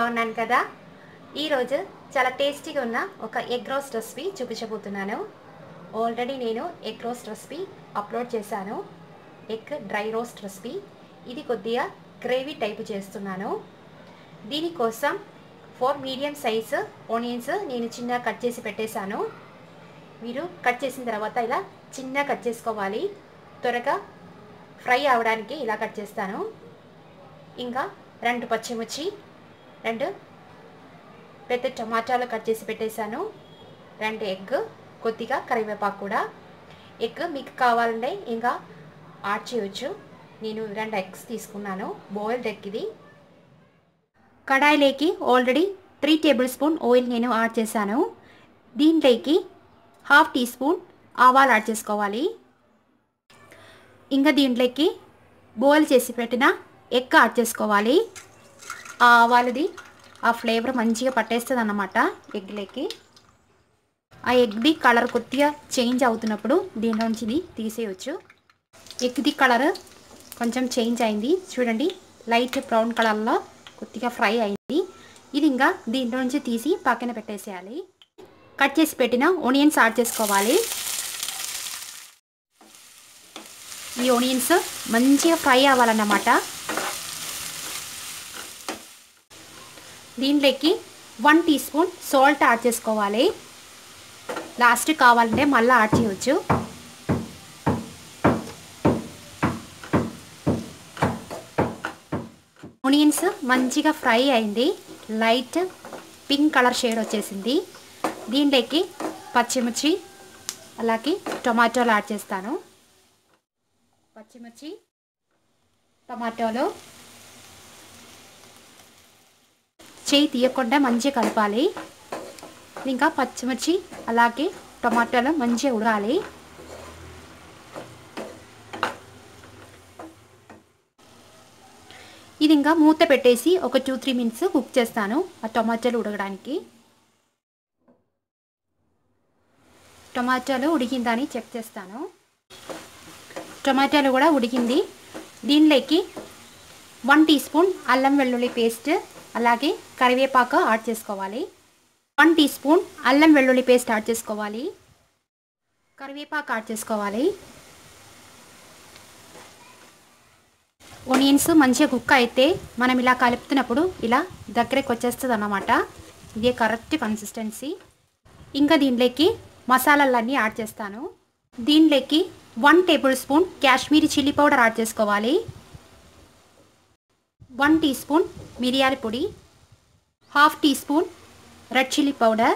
బాగున్నాను కదా ఈరోజు చాలా టేస్టీగా ఉన్న ఒక ఎగ్ రోస్ట్ రెసిపీ చూపించబోతున్నాను ఆల్రెడీ నేను ఎగ్ రోస్ట్ రెసిపీ అప్లోడ్ చేశాను ఎగ్ డ్రై రోస్ట్ రెసిపీ ఇది కొద్దిగా గ్రేవీ టైపు చేస్తున్నాను దీనికోసం ఫోర్ మీడియం సైజు ఆనియన్స్ నేను చిన్నగా కట్ చేసి పెట్టేశాను మీరు కట్ చేసిన తర్వాత ఇలా చిన్న కట్ చేసుకోవాలి త్వరగా ఫ్రై అవడానికి ఇలా కట్ చేస్తాను ఇంకా రెండు పచ్చిమిర్చి రెండు పెద్ద టమాటాలు కట్ చేసి పెట్టేశాను రెండు ఎగ్ కొద్దిగా కరివేపాకు కూడా ఎగ్ మీకు కావాలంటే ఇంకా యాడ్ చేయొచ్చు నేను రెండు ఎగ్స్ తీసుకున్నాను బాయిల్డ్ ఎగ్ ఇది కడాయిలోకి already three tablespoon oil నేను యాడ్ చేశాను దీంట్లోకి హాఫ్ టీ స్పూన్ ఆవాలు యాడ్ చేసుకోవాలి ఇంకా దీంట్లోకి బాయిల్ చేసి పెట్టిన ఎగ్ యాడ్ చేసుకోవాలి ఆ ఆవాలది ఆ ఫ్లేవర్ మంచిగా పట్టేస్తుంది అన్నమాట ఎగ్లోకి ఆ ఎగ్ది కలర్ కొద్దిగా చేంజ్ అవుతున్నప్పుడు దీనిలోంచి ఇది తీసేయచ్చు ఎగ్ది కలర్ కొంచెం చేంజ్ అయింది చూడండి లైట్ బ్రౌన్ కలర్లో కొద్దిగా ఫ్రై అయింది ఇది ఇంకా దీంట్లో నుంచి తీసి పక్కన పెట్టేసేయాలి కట్ చేసి పెట్టిన ఆనియన్స్ యాడ్ చేసుకోవాలి ఈ ఆనియన్స్ మంచిగా ఫ్రై అవ్వాలన్నమాట దీంట్లోకి one teaspoon salt add చేసుకోవాలి లాస్ట్ కావాలంటే మళ్ళీ యాడ్ చేయవచ్చు ఆనియన్స్ మంచిగా ఫ్రై అయింది లైట్ పింక్ కలర్ షేడ్ వచ్చేసింది దీంట్లోకి పచ్చిమిర్చి అలాగే టొమాటోలు యాడ్ చేస్తాను పచ్చిమిర్చి టమాటోలు చేయి తీయకుండా మంచిగా కలపాలి ఇంకా పచ్చిమిర్చి అలాగే టమాటాలు మంచిగా ఉడకాలి ఇది ఇంకా మూత పెట్టేసి ఒక టూ త్రీ మినిట్స్ కుక్ చేస్తాను ఆ టమాటాలు ఉడకడానికి టమాటాలు ఉడికిందని చెక్ చేస్తాను టమాటాలు కూడా ఉడికింది దీనిలోకి వన్ టీ స్పూన్ అల్లం వెల్లుల్లి పేస్ట్ అలాగే కరివేపాకు యాడ్ చేసుకోవాలి వన్ టీ స్పూన్ అల్లం వెల్లుల్లి పేస్ట్ యాడ్ చేసుకోవాలి కరివేపాకు యాడ్ చేసుకోవాలి ఆనియన్స్ మంచిగా కుక్ అయితే మనం ఇలా కలుపుతున్నప్పుడు ఇలా దగ్గరికి వచ్చేస్తుంది అన్నమాట ఇదే కరెక్ట్ కన్సిస్టెన్సీ ఇంకా దీంట్లోకి మసాలాలన్నీ యాడ్ చేస్తాను దీంట్లోకి one tablespoon Kashmiri chilli powder add చేసుకోవాలి వన్ టీ స్పూన్ మిరియాల పొడి half teaspoon red chilli powder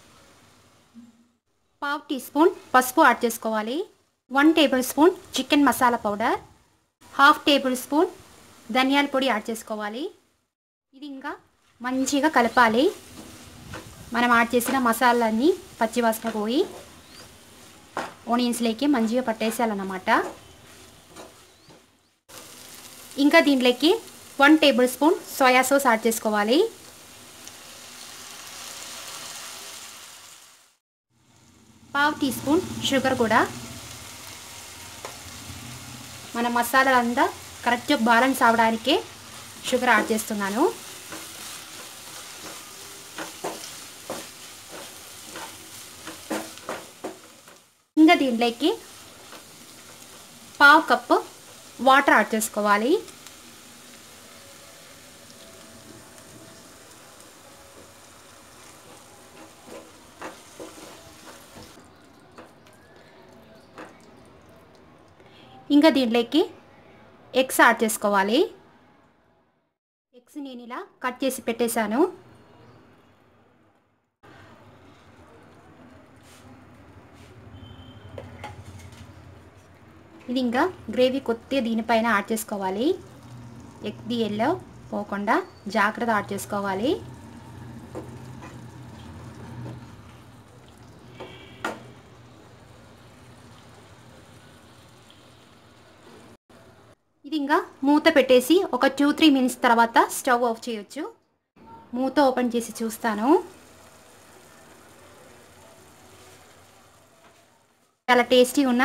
పావు టీ స్పూన్ పసుపు యాడ్ చేసుకోవాలి వన్ టేబుల్ స్పూన్ చికెన్ మసాలా పౌడర్ హాఫ్ టేబుల్ స్పూన్ ధనియాల పొడి యాడ్ చేసుకోవాలి ఇది ఇంకా మంచిగా కలపాలి మనం యాడ్ చేసిన మసాలాన్ని పచ్చివాసన పోయి ఆనియన్స్లోకి మంచిగా పట్టేసేయాలన్నమాట ఇంకా దీంట్లోకి one tablespoon soya sauce add చేసుకోవాలి పావు టీ స్పూన్ షుగర్ కూడా మన మసాలాలంతా కరెక్ట్ బ్యాలెన్స్ అవడానికే షుగర్ యాడ్ చేస్తున్నాను ఇంకా దీంట్లోకి పావు కప్పు వాటర్ యాడ్ చేసుకోవాలి ఇంకా దీంట్లోకి ఎగ్స్ యాడ్ చేసుకోవాలి ఎగ్స్ నేను ఇలా కట్ చేసి పెట్టేశాను ఇది ఇంకా గ్రేవీ కొద్దిగా దీనిపైన యాడ్ చేసుకోవాలి ఎగ్ది ఎల్లో పోకుండా జాగ్రత్త యాడ్ చేసుకోవాలి ఇది ఇంకా మూత పెట్టేసి ఒక టూ త్రీ మినిట్స్ తర్వాత స్టవ్ ఆఫ్ చేయొచ్చు మూత ఓపెన్ చేసి చూస్తాను చాలా టేస్టీ ఉన్న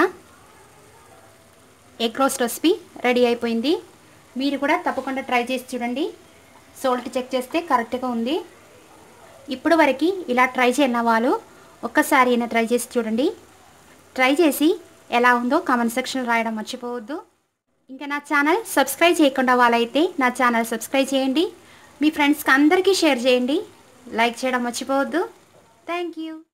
ఎగ్ రోస్ట్ రెసిపీ రెడీ అయిపోయింది మీరు కూడా తప్పకుండా ట్రై చేసి చూడండి సోల్ట్ చెక్ చేస్తే కరెక్ట్గా ఉంది ఇప్పుడు వరకు ఇలా ట్రై చేయని వాళ్ళు ఒక్కసారి అయినా ట్రై చేసి చూడండి ట్రై చేసి ఎలా ఉందో కామెంట్ సెక్షన్లో రాయడం మర్చిపోవద్దు ఇంకా నా ఛానల్ సబ్స్క్రైబ్ చేయకుండా వాళ్ళైతే నా ఛానల్ సబ్స్క్రైబ్ చేయండి మీ ఫ్రెండ్స్కి అందరికీ షేర్ చేయండి లైక్ చేయడం మర్చిపోవద్దు థ్యాంక్ యూ